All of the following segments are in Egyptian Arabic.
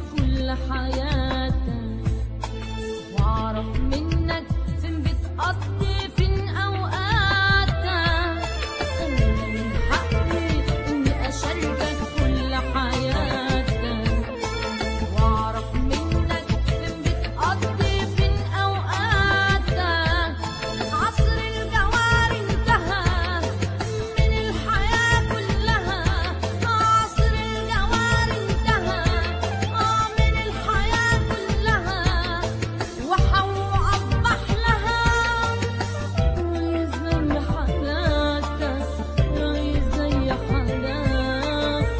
كل حياتك واعرف منك فين بتقضي فين اوقاتك انا من حقي اني اشاركك كل حياتك واعرف منك فين بتقضي فين اوقاتك عصر الجوار انتهى من الحياة كلها عصر الجوار انتهى اه من الحياة كلها وحو أصبح لها رأي زي حالاتك رأي زي حالاتك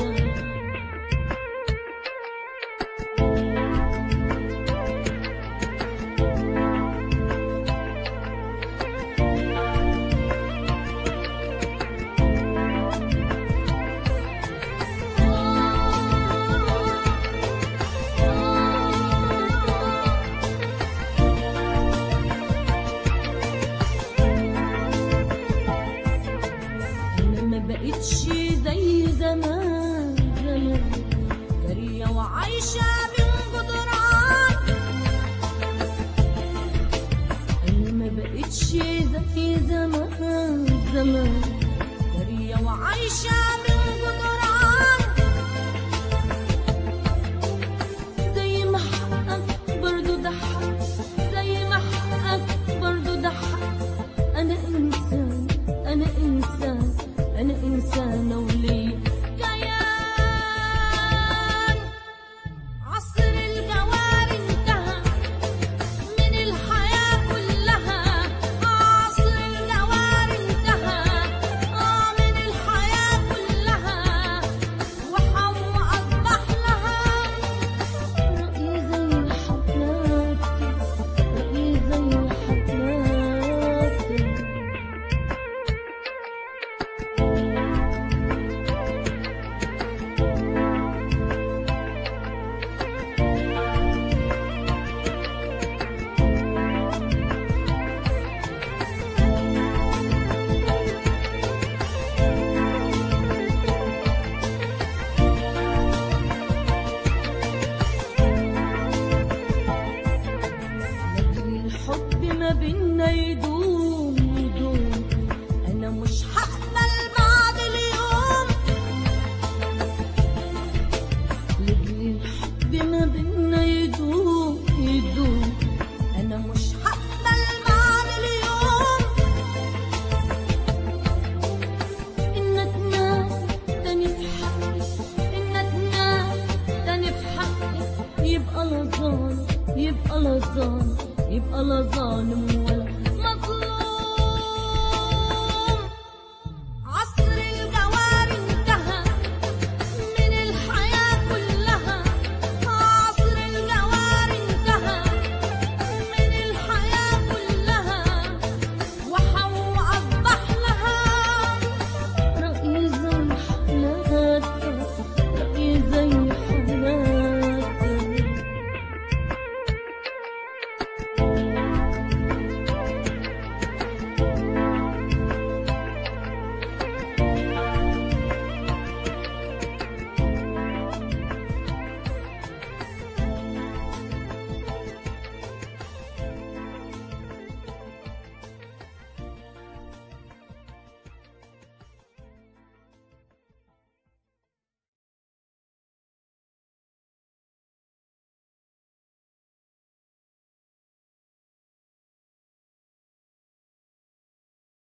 انا ما بقتش زي زمان زمان جارية وعايشة من جدران انا ما بقتش زي زمان زمان جارية وعايشة من جدران زي ما حقك برضو ده حق زي ما حقك برضو ده حق أنا إنسان أنا إنسان أنا إنسان ولي كيان عصر الجوار انتهى من الحياة كلها عصر الجوار انتهى آه من الحياة كلها وحو أصبح لها رأي زي حفلاتك رأي زي حفلاتك لاجل الحب ما بينا يدوم يدوم انا مش هقبل بعد اليوم لاجل الحب ما بينا يدوم يدوم انا مش هقبل بعد اليوم انك ناس تاني في حقي انك ناس تاني في حقي يبقى لا ظالم يبقى لا ظالم يبقى لا ظالم ولا